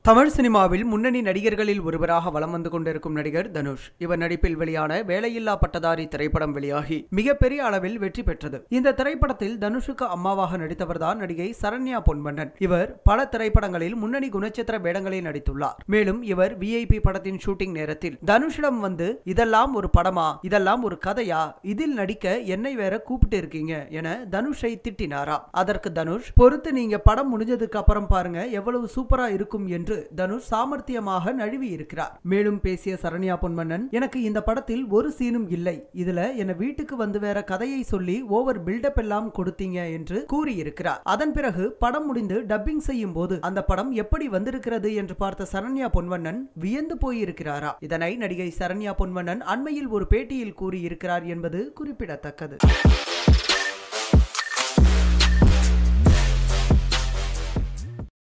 தமிழ் சினிமாவில் முன்னணி நடிகர்களில் ஒருவராக வலம் வந்து கொண்டிருக்கும் நடிகர் தனுஷ் இவர் நடிப்பில் வெளியான வேலையில்லா பட்டதாரி திரைப்படம் வெளியாகி மிகப்பெரிய அளவில் வெற்றி பெற்றது இந்த திரைப்படத்தில் தனுஷுக்கு அம்மாவாக நடித்தவர்தான் நடிகை சரண்யா பொன்வண்ணன் இவர் பல திரைப்படங்களில் முன்னணி குணச்சித்திர வேடங்களில் நடித்துள்ளார் மேலும் இவர் விஐபி படத்தின் ஷூட்டிங் நேரத்தில் தனுஷிடம் வந்து இதெல்லாம் ஒரு படமா இதெல்லாம் ஒரு கதையா இதில் நடிக்க என்னை வேற கூப்பிட்டு இருக்கீங்க என தனுஷை திட்டினாராம் அதற்கு தனுஷ் பொறுத்து நீங்க படம் முடிஞ்சதுக்கு அப்புறம் பாருங்க எவ்வளவு சூப்பரா இருக்கும் என்று தனுஷ் சாமர்த்தியமாக நழுவி இருக்கிறார் மேலும் பேசிய சரண்யா பொன்மன்னன் எனக்கு இந்த படத்தில் ஒரு சீனும் இல்லை இதுல என்ன வீட்டுக்கு வந்து வேற கதையை சொல்லி ஓவர் பில்டப் எல்லாம் கொடுத்தீங்க என்று கூறியிருக்கிறார் அதன் பிறகு படம் முடிந்து டப்பிங் செய்யும் போது அந்த படம் எப்படி வந்திருக்கிறது என்று பார்த்த சரண்யா பொன்வண்ணன் வியந்து போயிருக்கிறாரா இதனை நடிகை சரண்யா பொன்வண்ணன் அண்மையில் ஒரு பேட்டியில் கூறியிருக்கிறார் என்பது குறிப்பிடத்தக்கது